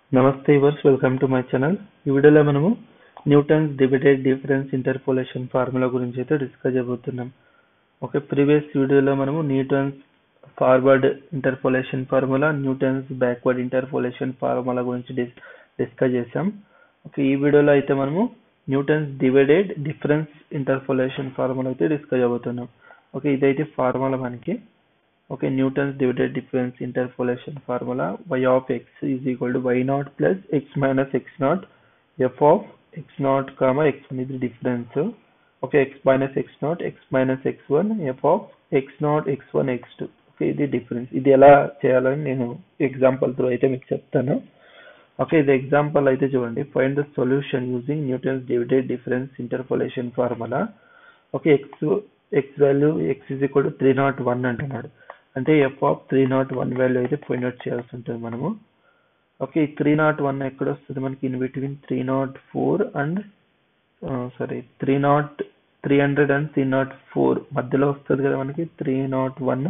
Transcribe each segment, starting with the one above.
నమస్తే viewers welcome to my channel ఈ వీడియోలో మనము Newton's divided difference interpolation formula గురించి అయితే డిస్కస్ చేయబోతున్నాం ఓకే ప్రీవియస్ వీడియోలో మనము Newton's forward interpolation formula Newton's backward interpolation formula గురించి డిస్ డిస్కస్ చేసాం ఓకే ఈ వీడియోలో అయితే మనము Newton's divided difference interpolation formula అయితే డిస్కస్ చేయబోతున్నాం ఓకే ఇదైతే ఫార్ములా మనకి okay newton's divided difference interpolation formula y of x is equal to y naught plus x minus x naught f of x naught comma x1 is the difference okay x minus x naught x minus x1 f of x naught x1 x2 okay ఇది difference ఇది ఎలా చేయాలని నేను example through అయితే మీకు చెప్తాను okay ఇది example అయితే చూడండి find the solution using Newton's divided difference interpolation formula okay x x value x is equal to three naught one అంటున్నాడు అంటే f of three naught one value అయితే ఫైండ్ అవుట్ చేయాల్సి ఉంటుంది మనము ఓకే ఈ త్రీ నాట్ వన్ ఎక్కడ వస్తుంది మనకి in between three naught four and sorry three naught three hundred and three naught four మధ్యలో వస్తుంది కదా మనకి త్రీ నాట్ వన్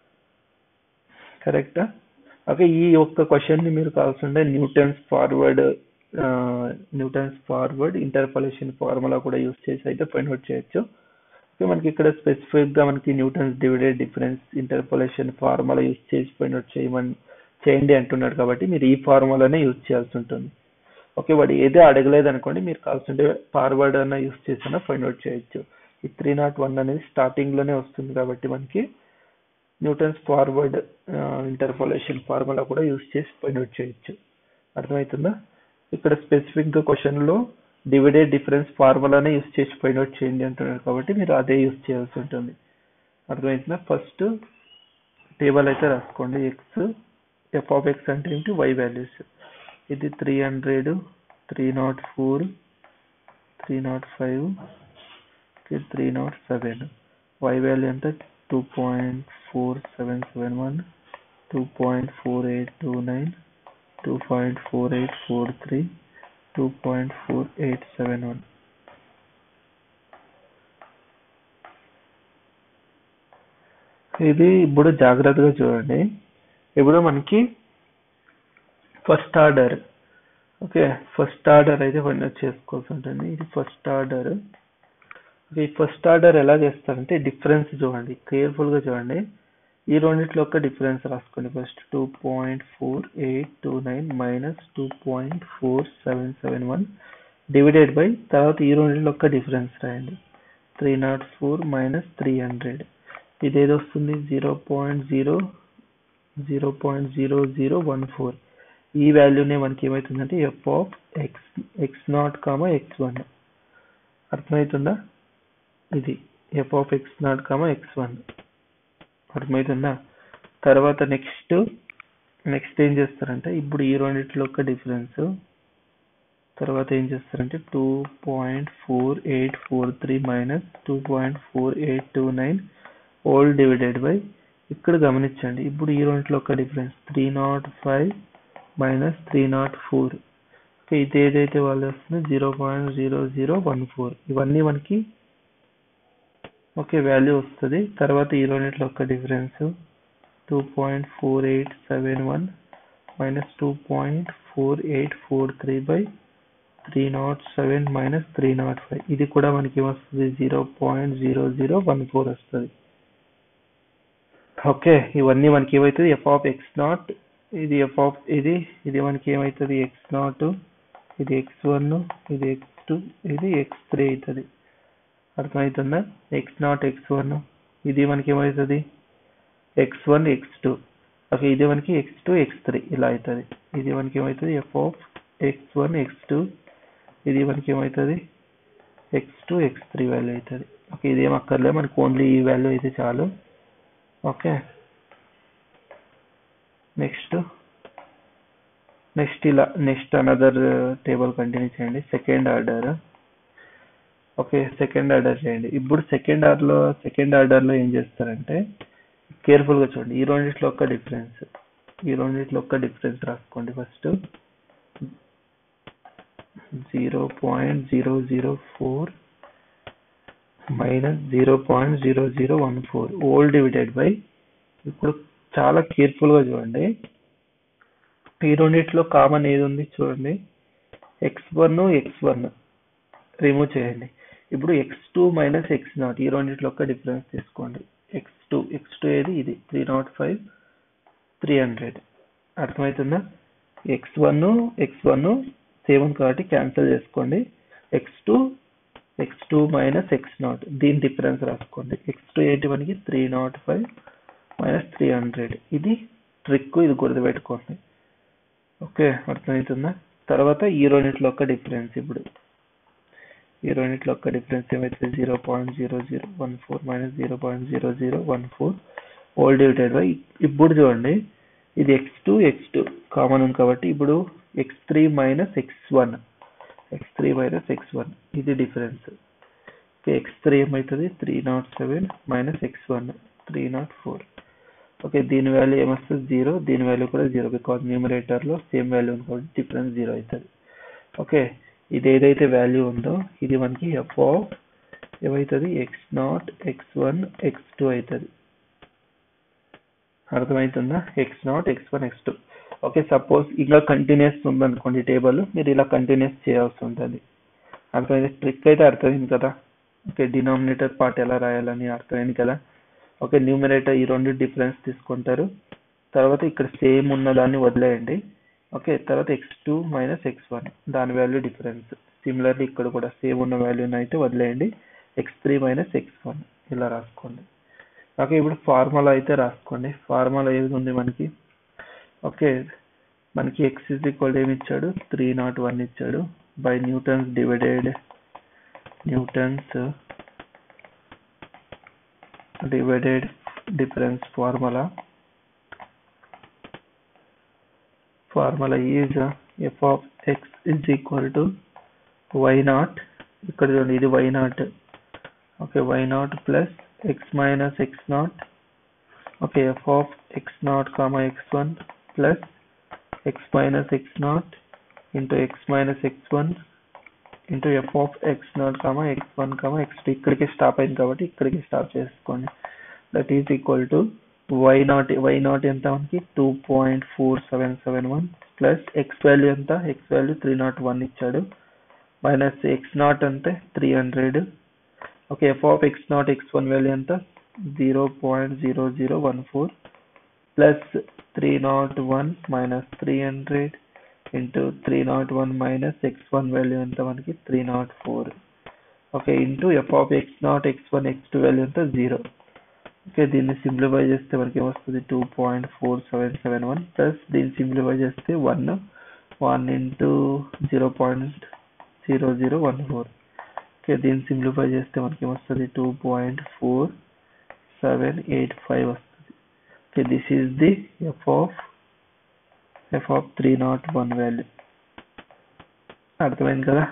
కరెక్టా ఓకే ఈ ఒక్క క్వశ్చన్ ని మీరు కావాల్సింటే Newton's forward Newton's forward interpolation formula కూడా యూస్ చేసి అయితే ఫైండ్ అవుట్ చేయొచ్చు ఓకే మనకి ఇక్కడ స్పెసిఫిక్ గా మనకి Newton's divided difference interpolation formula use చేసి ఫైండ్ అవుట్ చేయమని చేయండి అంటున్నాడు కాబట్టి మీరు ఈ ఫార్ములానే యూస్ చేయాల్సి ఉంటుంది ఓకే వాడు ఏదో అడగలేదు అనుకోండి మీరు కావాల్సింటే ఫార్వర్డ్ అన్న యూస్ చేసినా ఫైండ్ అవుట్ చేయొచ్చు ఈ త్రీ నాట్ వన్ అనేది స్టార్టింగ్ లోనే వస్తుంది కాబట్టి మనకి న్యూటన్స్ ఫార్వర్డ్ ఇంటర్పోలేషన్ ఫార్ములా కూడా యూస్ చేసి ఫైండ్ అవుట్ చేయొచ్చు అర్థమవుతుందా ఇక్కడ స్పెసిఫిక్ గా క్వశ్చన్ లో డివిడెడ్ డిఫరెన్స్ ఫార్ములానే యూస్ చేసి ఫైండ్ అవుట్ చేయండి అంటున్నారు కాబట్టి మీరు అదే యూస్ చేయాల్సి ఉంటుంది అర్థమవుతుందా ఫస్ట్ టేబుల్ అయితే రాసుకోండి ఎక్స్ ఎఫ్ ఆఫ్ ఎక్స్ అంటే ఏంటి వై వాల్యూస్ ఇది three hundred three naught four three naught five three naught seven y value అంటే two point four seven seven one two point four eight two nine two point four eight four three two point four eight seven one ఇది ఇప్పుడు జాగ్రత్తగా చూడండి ఇప్పుడు మనకి first order okay first order అయితే find out చేసుకోవాల్సి ఉంటుంది ఇది ఫస్ట్ ఆర్డర్ ఈ ఫస్ట్ ఆర్డర్ ఎలా చేస్తారంటే డిఫరెన్స్ చూడండి కేర్ఫుల్ గా చూడండి ఈ రెండిట్లో ఒక డిఫరెన్స్ రాసుకోండి first two point four eight two nine minus two point four seven seven one divided by తర్వాత ఈ రెండిట్లో ఒక డిఫరెన్స్ రాయండి three naught four minus three hundred ఇది ఏది వస్తుంది zero point zero zero point zero zero one four ఈ వాల్యూనే మనకి ఏమవుతుందంటే f of x x not comma x one అర్థమవుతుందా ఇది f of x not comma x one అర్థమవుతుందా తర్వాత నెక్స్ట్ నెక్స్ట్ ఏం చేస్తారంటే ఇప్పుడు ఈ రెండిట్లో ఒక డిఫరెన్స్ తర్వాత ఏం చేస్తారంటే two point four eight four three minus two point four eight two nine whole divided by ఇక్కడ గమనించండి ఇప్పుడు ఈ రెండిట్లో ఒక difference three naught five minus three naught four ఇది ఏదైతే వాళ్ళు వస్తుందో zero point zero zero one four ఇవన్నీ మనకి ఓకే వాల్యూ వస్తుంది తర్వాత ఈ రెండిట్లో ఒక difference two point four eight seven one minus two point four eight four three by three naught seven minus three naught five ఇది కూడా మనకి ఏమొస్తుంది zero point zero zero one four వస్తుంది ఓకే ఇవన్నీ మనకి ఏమవుతుంది ఎఫ్ ఆఫ్ ఎక్స్ నాట్ ఇది f of ఇది ఇది మనకి ఏమవుతుంది ఎక్స్ నాట్ ఇది ఎక్స్ వన్ ఇది ఎక్స్ టూ ఇది ఎక్స్ త్రీ అవుతుంది అర్థమవుతుందా ఎక్స్ నాట్ ఎక్స్ వన్ ఇది మనకి ఏమవుతుంది x one x two okay ఇది మనకి ఎక్స్ టూ ఎక్స్ త్రీ ఇలా అవుతుంది ఇది మనకి ఏమవుతుంది f of x one x two ఇది మనకి ఏమవుతుంది x two x three value అవుతుంది ఓకే ఇదేం అక్కర్లే మనకి ఓన్లీ ఈ వాల్యూ అయితే చాలు ఓకే నెక్స్ట్ నెక్స్ట్ ఇలా నెక్స్ట్ అనదర్ టేబుల్ కంటిన్యూ చేయండి second order okay second order చేయండి ఇప్పుడు సెకండ్ ఆర్డర్ లో సెకండ్ ఆర్డర్ లో ఏం చేస్తారంటే కేర్ఫుల్ గా చూడండి ఈ రెండిట్లో ఒక్క డిఫరెన్స్ ఈ రెండిట్లో ఒక్క డిఫరెన్స్ రాసుకోండి first zero point zero zero four minus zero point zero zero one four whole divided by ఇప్పుడు చాలా కేర్ఫుల్ గా చూడండి ఈ రెండిట్లో కామన్ ఏది ఉంది చూడండి x one x one remove చేయండి ఇప్పుడు x two minus x not ఈ రెండిట్లో ఒక డిఫరెన్స్ తీసుకోండి ఎక్స్ టూ ఎక్స్ టూ ఏది ఇది three naught five three hundred అర్థమవుతుందా x one x one same ఉంది కాబట్టి క్యాన్సిల్ చేసుకోండి x two x two minus x naught దీని డిఫరెన్స్ రాసుకోండి ఎక్స్ టూ ఏంటి మనకి three naught five minus three hundred ఇది ట్రిక్ ఇది గుర్తుపెట్టుకోండి ఓకే అర్థమవుతుందా తర్వాత ఈ రెండిట్లో ఒక డిఫరెన్స్ ఇప్పుడు ఈ రెండిట్లో ఒక డిఫరెన్స్ ఏమైతే zero point zero zero one four minus zero point zero zero one four whole divided by ఇప్పుడు చూడండి ఇది x two x two common ఉంది కాబట్టి ఇప్పుడు x three minus x one x three minus x one ఇది difference okay x three ఏమవుతుంది three naught seven minus x one three naught four okay దీని value ఏమొస్తుంది జీరో దీని value కూడా zero because న్యూమరేటర్లో సేమ్ వాల్యూ ఉంది కాబట్టి difference zero అవుతుంది ఓకే ఇది ఏదైతే వాల్యూ ఉందో ఇది మనకి ఎఫ్ ఆఫ్ ఏమవుతుంది x not x one x two అవుతుంది అర్థమవుతుందా x not x one x two okay suppose ఇంకా కంటిన్యూస్ ఉందనుకోండి టేబుల్ మీరు ఇలా కంటిన్యూస్ చేయాల్సి ఉంటుంది అర్థమైంది ట్రిక్ అయితే అర్థమైంది కదా ఓకే డినామినేటర్ పార్ట్ ఎలా రాయాలని అర్థమైంది కదా ఓకే న్యూమరేటర్ ఈ రెండు డిఫరెన్స్ తీసుకుంటారు తర్వాత ఇక్కడ సేమ్ ఉన్న దాన్ని వదిలేయండి ఓకే తర్వాత x two minus x one దాని వాల్యూ డిఫరెన్స్ సిమిలర్లీ ఇక్కడ కూడా సేమ్ ఉన్న వాల్యూని అయితే వదిలేయండి x three minus x one ఇలా రాసుకోండి ఓకే ఇప్పుడు ఫార్ములా అయితే రాసుకోండి ఫార్ములా ఏది ఉంది మనకి ఓకే మనకి ఎక్స్ ఇస్ ఈక్వల్ ఏమి ఇచ్చాడు త్రీ నాట్ వన్ ఇచ్చాడు by Newton's divided Newton's divided difference formula formula is f of x is equal to y not ఇక్కడ చూడండి ఇది y naught okay y not plus x minus x naught okay f of x not comma x one plus x minus x naught into x minus x one into f of x not comma x one comma x two ఇక్కడికి stop అయింది కాబట్టి ఇక్కడికి stop చేసుకోండి that is equal to y naught y naught ఎంత మనకి two point four seven seven one plus x value ఎంత x value three naught one ఇచ్చాడు minus x naught అంటే three hundred okay f of x not x one value ఎంత zero point zero zero one four plus three naught one minus three hundred into three naught one minus x one value ఎంత మనకి three naught four okay into f of x not x one x two value ఎంత zero okay దీన్ని simplify చేస్తే మనకి ఏమొస్తుంది two point four seven seven one plus దీన్ని simplify చేస్తే one one into zero point zero zero one four okay దీన్ని simplify చేస్తే మనకి ఏమొస్తుంది two point four seven eight five వస్తుంది okay this is the f of f of three naught one value అర్థమైంది కదా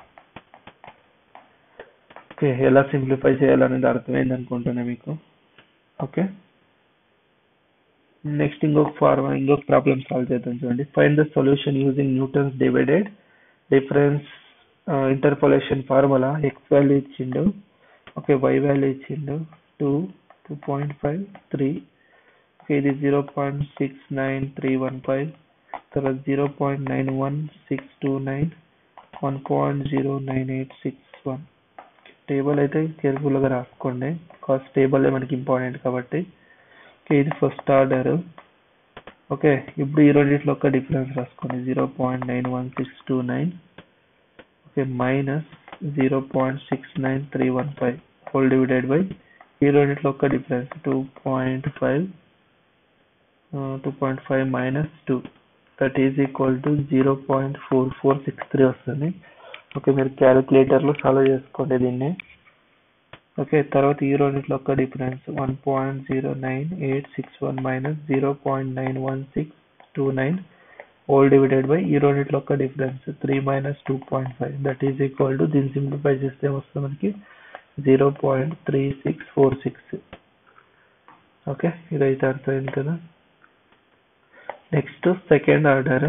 okay ఎలా simplify చేయాలనేది అర్థమైంది అనుకుంటున్నా మీకు ఓకే నెక్స్ట్ ఇంకొక ఫార్మ్ ఇంకొక ప్రాబ్లమ్ సాల్వ్ చేద్దాం చూడండి find the solution using Newton's divided difference interpolation formula x value ఇచ్చిండు ఓకే వై వాల్యూ ఇచ్చిండు two two point five three okay ఇది zero point six nine three one five తర్వాత zero point nine one six two nine one point zero nine eight six one table అయితే కేర్ఫుల్గా రాసుకోండి కాస్ట్ table మనకి important కాబట్టి okay ఇది first order okay ఇప్పుడు ఈ రెండిట్లో ఒక డిఫరెన్స్ రాసుకోండి zero point nine one six two nine okay minus zero point six nine three one five whole divided by ఈ రెండిట్లో ఒక difference two point five two point five minus two that is equal to zero point four four six three వస్తుంది okay మీరు క్యాలిక్యులేటర్లో solve చేసుకోండి దీన్ని okay తర్వాత ఈ రెండిట్లో ఒక difference one point zero nine eight six one minus zero point nine one six two nine whole divided by ఈ రెండిట్లో ఒక difference three minus two point five that is equal to దీన్ని సింప్లిఫై చేస్తే వస్తుంది మనకి zero point three six four six okay ఇదైతే అర్థమైంది కదా నెక్స్ట్ సెకండ్ ఆర్డర్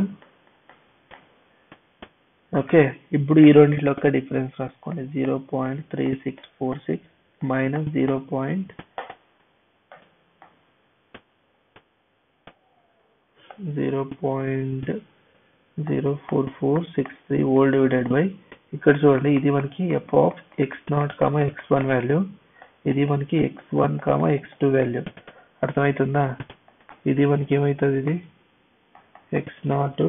ఓకే ఇప్పుడు ఈ రెండిట్లో ఒక డిఫరెన్స్ రాసుకోండి zero point three six four six minus zero point zero point zero four four six three whole divided by ఇక్కడ చూడండి ఇది మనకి f of x not comma x one value ఇది మనకి x one comma x two value అర్థమవుతుందా ఇది మనకి ఏమవుతుంది ఇది ఎక్స్ నాట్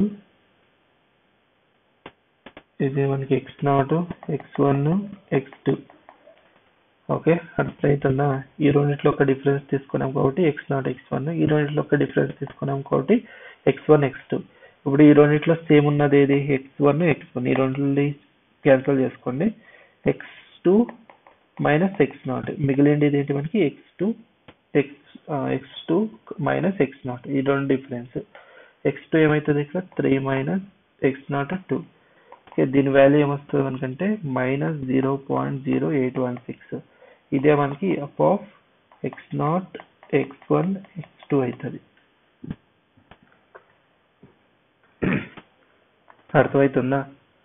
ఇది మనకి x not x one x two okay అర్థమవుతుందా ఈ రెండిట్లో ఒక డిఫరెన్స్ తీసుకున్నాం కాబట్టి ఎక్స్ నాట్ ఎక్స్ వన్ ఈ రెండిట్లో ఒక డిఫరెన్స్ తీసుకున్నాం కాబట్టి ఎక్స్ వన్ ఎక్స్ టూ ఇప్పుడు ఈ రెండిట్లో సేమ్ ఉన్నది ఏది ఎక్స్ వన్ ఎక్స్ వన్ ఈ రెండింటిని క్యాన్సిల్ చేసుకోండి x two minus x nought మిగిలింది ఏంటి మనకి x two x x two minus x not ఈ రెండు డిఫరెన్స్ ఎక్స్ టూ ఏమవుతుంది ఇక్కడ three minus x nought two okay దీని వాల్యూ ఏమొస్తుంది మనకంటే minus zero point zero eight one six ఇదే మనకి f of x not x one x two అవుతుంది అర్థమవుతుందా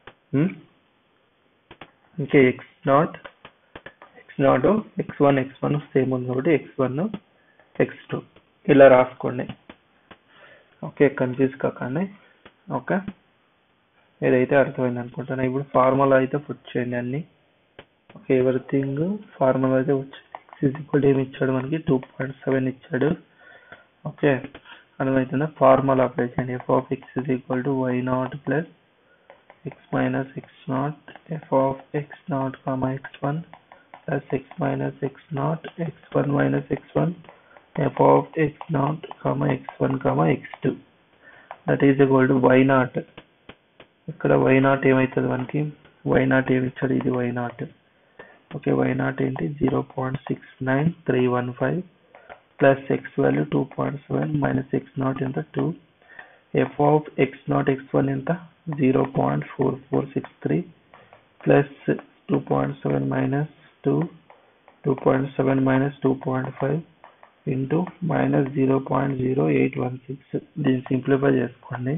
ఇంకా x not x not x one x one same ఉంది కాబట్టి ఎక్స్ వన్ ఎక్స్ టూ ఇలా రాసుకోండి ఓకే కన్ఫ్యూజ్ కాకండి ఓకే ఏదైతే అర్థమైంది అనుకుంటాను ఇప్పుడు ఫార్ములా అయితే పుట్ చేయండి అన్ని ఓకే ఎవ్రీథింగ్ ఫార్ములా అయితే వచ్చింది ఎక్స్ ఈక్వల్ ఏమి ఇచ్చాడు మనకి టూ పాయింట్ సెవెన్ ఇచ్చాడు ఓకే అర్థమవుతుందా ఫార్ములా అప్లై చేయండి f of x is equal to y not plus x minus x nought f of x not comma x one plus x minus x not x one minus x one f of x not comma x one comma x two that is equal to y not ఇక్కడ y nought ఏమవుతుంది మనకి y nought ఏమి ఇచ్చాడు ఇది y naught okay y nought ఏంటి zero point six nine three one five plus x value two point seven minus x nought ఎంత two f of x not x one ఎంత zero point four four six three plus two point seven minus two two point seven minus two point five into minus zero point zero eight one six దీన్ని simplify చేసుకోండి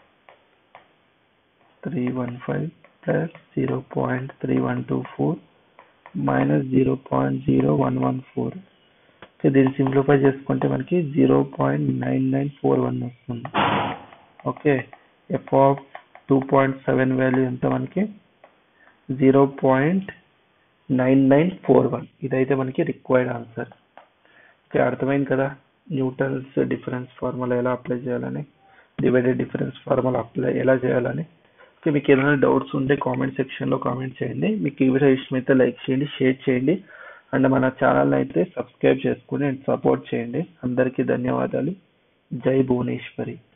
three one five plus zero point three one two four minus zero point zero one one four okay దీన్ని simplify చేసుకుంటే మనకి zero point nine nine four one వస్తుంది okay f of two point seven value ఎంత మనకి zero point nine nine four one ఇదైతే మనకి required answer okay అర్థమైంది కదా న్యూటన్స్ డిఫరెన్స్ ఫార్ములా ఎలా అప్లై చేయాలని డివైడెడ్ డిఫరెన్స్ ఫార్ములా అప్లై ఎలా చేయాలని ఓకే మీకు ఏదైనా డౌట్స్ ఉంటే కామెంట్ సెక్షన్లో కామెంట్ చేయండి మీకు ఈ వీడియో ఇష్టమైతే లైక్ చేయండి షేర్ చేయండి అండ్ మన ఛానల్ అయితే సబ్స్క్రైబ్ చేసుకుని అండ్ సపోర్ట్ చేయండి అందరికీ ధన్యవాదాలు జై భువనేశ్వరి